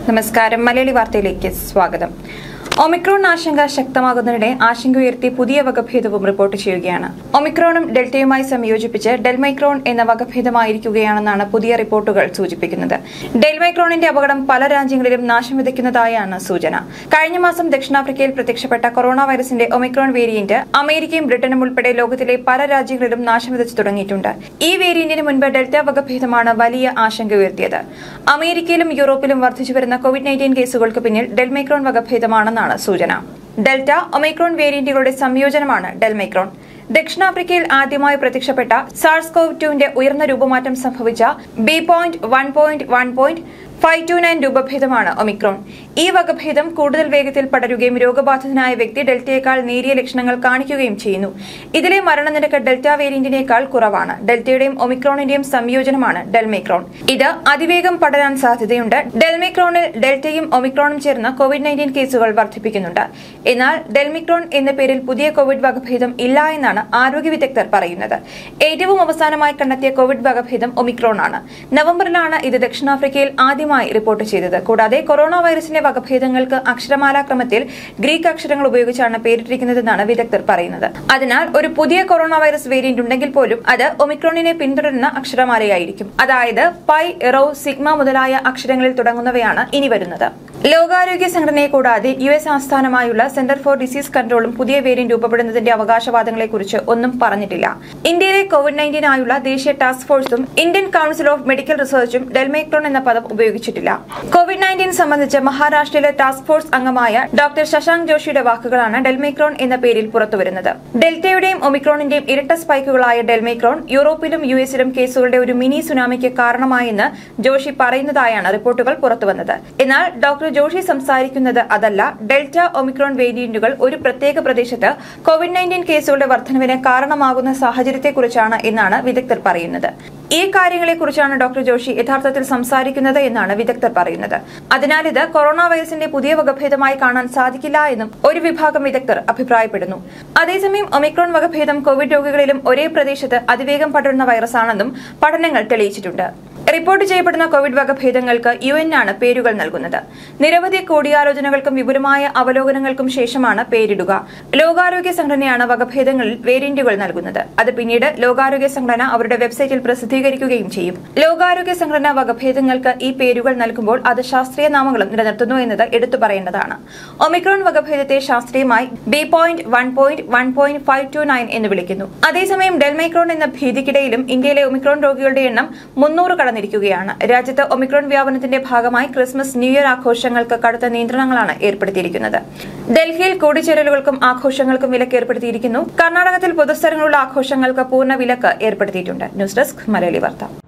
നമസ്കാരം മലയാളി വാർത്തയിലേക്ക് സ്വാഗതം ഒമിക്രോൺ ആശങ്ക ശക്തമാകുന്നതിനിടെ ആശങ്കയുയർത്തി പുതിയ വകഭേദവും റിപ്പോർട്ട് ചെയ്യുകയാണ് ഒമിക്രോണും ഡെൽറ്റയുമായി സംയോജിപ്പിച്ച് ഡെൽമൈക്രോൺ എന്ന വകഭേദമായിരിക്കുകയാണെന്നാണ് പുതിയ റിപ്പോർട്ടുകൾ സൂചിപ്പിക്കുന്നത് ഡെൽമൈക്രോണിന്റെ അപകടം പല രാജ്യങ്ങളിലും നാശം വിതയ്ക്കുന്നതായാണ് സൂചന കഴിഞ്ഞ മാസം ദക്ഷിണാഫ്രിക്കയിൽ പ്രത്യക്ഷപ്പെട്ട കൊറോണ വൈറസിന്റെ ഒമിക്രോൺ വേരിയന്റ് അമേരിക്കയും ബ്രിട്ടനും ഉൾപ്പെടെ ലോകത്തിലെ പല രാജ്യങ്ങളിലും നാശം വിതച്ചു തുടങ്ങിയിട്ടുണ്ട് ഈ വേരിയന്റിന് മുൻപ് ഡെൽറ്റ വകഭേദമാണ് വലിയ ആശങ്ക ഉയർത്തിയത് അമേരിക്കയിലും യൂറോപ്പിലും വർദ്ധിച്ചുവരുന്ന കോവിഡ് നയൻറ്റീൻ കേസുകൾക്ക് പിന്നിൽ ഡെൽമൈക്രോൺ വകഭേദമാണെന്നാണ് സൂചന ഡെൽറ്റ ഒമൈക്രോൺ വേരിയന്റുകളുടെ സംയോജനമാണ് ഡെൽമൈക്രോൺ ദക്ഷിണാഫ്രിക്കയിൽ ആദ്യമായി പ്രത്യക്ഷപ്പെട്ട സാർസ് കോവ് ടുവിന്റെ ഉയർന്ന രൂപമാറ്റം സംഭവിച്ച B point one point one point five two nine രൂപഭേദമാണ് ഒമിക്രോൺ ഈ വകഭേദം കൂടുതൽ വേഗത്തിൽ പടരുകയും രോഗബാധിതനായ വ്യക്തി ഡെൽറ്റയേക്കാൾ നേരിയ ലക്ഷണങ്ങൾ കാണിക്കുകയും ചെയ്യുന്നു ഇതിലെ മരണനിരക്ക് ഡെൽറ്റ വേരിയന്റിനേക്കാൾ കുറവാണ് ഡെൽറ്റയുടെയും ഒമിക്രോണിന്റെയും സംയോജനമാണ് ഡെൽമൈക്രോൺ ഇത് അതിവേഗം പടരാൻ സാധ്യതയുണ്ട് ഡെൽമൈക്രോണിൽ ഡെൽറ്റയും ഒമിക്രോണും ചേർന്ന് കോവിഡ് നയൻറ്റീൻ കേസുകൾ വർദ്ധിപ്പിക്കുന്നുണ്ട് എന്നാൽ ഡെൽമിക്രോൺ എന്ന പേരിൽ പുതിയ കോവിഡ് വകഭേദം ഇല്ല എന്നാണ് ആരോഗ്യ വിദഗ്ധർ പറയുന്നത് ഏറ്റവും അവസാനമായി കണ്ടെത്തിയ കോവിഡ് വകഭേദം ഒമിക്രോൺ ആണ് നവംബറിലാണ് ഇത് ദക്ഷിണാഫ്രിക്കയിൽ ആദ്യമായി റിപ്പോർട്ട് ചെയ്തത് കൂടാതെ കൊറോണ വൈറസിന്റെ വകഭേദങ്ങൾക്ക് അക്ഷരമാലാക്രമത്തിൽ ഗ്രീക്ക് അക്ഷരങ്ങൾ ഉപയോഗിച്ചാണ് പേരിട്ടിരിക്കുന്നതെന്നാണ് വിദഗ്ധർ പറയുന്നത് അതിനാൽ ഒരു പുതിയ കൊറോണ വൈറസ് വേരിയന്റ് ഉണ്ടെങ്കിൽ പോലും അത് ഒമിക്രോണിനെ പിന്തുടരുന്ന അക്ഷരമാലയായിരിക്കും അതായത് പൈ റോ സിഗ്മ മുതലായ അക്ഷരങ്ങളിൽ തുടങ്ങുന്നവയാണ് ഇനി വരുന്നത് ലോകാരോഗ്യ സംഘടനയെ കൂടാതെ യു എസ് ആസ്ഥാനമായുള്ള സെന്റർ ഫോർ ഡിസീസ് കൺട്രോളും പുതിയ വേരിയന്റ് രൂപപ്പെടുന്നതിന്റെ അവകാശവാദങ്ങളെക്കുറിച്ച് ഒന്നും പറഞ്ഞിട്ടില്ല ഇന്ത്യയിലെ കോവിഡ് നയൻറ്റീൻ ആയുള്ള ദേശീയ ടാസ്ക് ഫോഴ്സും ഇന്ത്യൻ കൌൺസിൽ ഓഫ് മെഡിക്കൽ റിസർച്ചും ഡെൽമൈക്രോൺ എന്ന പദം ഉപയോഗിച്ചിട്ടില്ല കോവിഡ് നയൻറ്റീൻ സംബന്ധിച്ച് മഹാരാഷ്ട്രയിലെ ടാസ്ക് ഫോഴ്സ് അംഗമായ ഡോക്ടർ ശശാങ്ക് ജോഷിയുടെ വാക്കുകളാണ് ഡെൽമൈക്രോൺ എന്ന പേരിൽ പുറത്തുവരുന്നത് ഡെൽറ്റയുടെയും ഒമിക്രോണിന്റെയും ഇരട്ട സ്പൈക്കുകളായ ഡെൽമൈക്രോൺ യൂറോപ്പിലും യു എസിലും കേസുകളുടെ ഒരു മിനി സുനാമിക്ക് കാരണമായെന്ന് ജോഷി പറയുന്നതായാണ് റിപ്പോർട്ടുകൾ പുറത്തുവന്നത് എന്നാൽ ഡോക്ടർ ജോഷി സംസാരിക്കുന്നത് അതല്ല ഡെൽറ്റ ഒമിക്രോൺ വേരിയന്റുകൾ ഒരു പ്രത്യേക പ്രദേശത്ത് കോവിഡ് നയൻറ്റീൻ കേസുകളുടെ വർധനവിന് കാരണമാകുന്ന സാഹചര്യത്തെക്കുറിച്ചാണ് എന്നാണ് വിദഗ്ധർ പറയുന്നത് ഈ കാര്യങ്ങളെക്കുറിച്ചാണ് ഡോക്ടർ ജോഷി യഥാർത്ഥത്തിൽ സംസാരിക്കുന്നത് എന്നാണ് വിദഗ്ധർ പറയുന്നത് അതിനാൽ ഇത് കൊറോണ വൈറസിന്റെ പുതിയ വകഭേദമായി കാണാൻ സാധിക്കില്ല എന്നും ഒരു വിഭാഗം വിദഗ്ധർ അഭിപ്രായപ്പെടുന്നു അതേസമയം ഒമിക്രോൺ വകഭേദം കോവിഡ് രോഗികളിലും ഒരേ പ്രദേശത്ത് അതിവേഗം പടരുന്ന വൈറസാണെന്നും പഠനങ്ങൾ തെളിയിച്ചിട്ടുണ്ട് റിപ്പോർട്ട് ചെയ്യപ്പെടുന്ന കോവിഡ് വകഭേദങ്ങൾക്ക് യു എൻ ആണ് പേരുകൾ നൽകുന്നത് നിരവധി കൂടിയാലോചനകൾക്കും വിപുലമായ അവലോകനങ്ങൾക്കും ശേഷമാണ് പേരിടുക ലോകാരോഗ്യ സംഘടനയാണ് വകഭേദങ്ങളിൽ വേരിയന്റുകൾ നൽകുന്നത് അത് പിന്നീട് ലോകാരോഗ്യ സംഘടന അവരുടെ വെബ്സൈറ്റിൽ പ്രസിദ്ധീകരിക്കുകയും ചെയ്യും ലോകാരോഗ്യ സംഘടന വകഭേദങ്ങൾക്ക് ഈ പേരുകൾ നൽകുമ്പോൾ അത് ശാസ്ത്രീയ നാമങ്ങളും നിലനിർത്തുന്നു എന്നത് എടുത്തു പറയേണ്ടതാണ് ഒമിക്രോൺ വകഭേദത്തെ ശാസ്ത്രീയമായി B point one point one point five two nine എന്ന് വിളിക്കുന്നു അതേസമയം ഡെൽമൈക്രോൺ എന്ന ഭീതിക്കിടയിലും ഇന്ത്യയിലെ ഒമിക്രോൺ രോഗികളുടെ എണ്ണം മുന്നൂറ് കടന്നിരിക്കുകയാണ് രാജ്യത്ത് ഒമിക്രോൺ വ്യാപനത്തിന്റെ ഭാഗമായി ക്രിസ്മസ് ന്യൂ ഇയർ ആഘോഷങ്ങൾക്ക് കടുത്ത നിയന്ത്രണങ്ങളാണ് ഏർപ്പെടുത്തിയിരിക്കുന്നത് ഡൽഹിയിൽ കൂടിച്ചേരലുകൾക്കും ആഘോഷങ്ങൾക്കും വിലക്ക് ഏർപ്പെടുത്തിയിരിക്കുന്നു കർണാടകത്തിൽ പൊതുസ്ഥലങ്ങളുള്ള ആഘോഷങ്ങൾക്ക് പൂർണ്ണ വിലക്ക് ഏർപ്പെടുത്തിയിട്ടുണ്ട് ന്യൂസ് ഡെസ്ക് മലയാളി വാർത്ത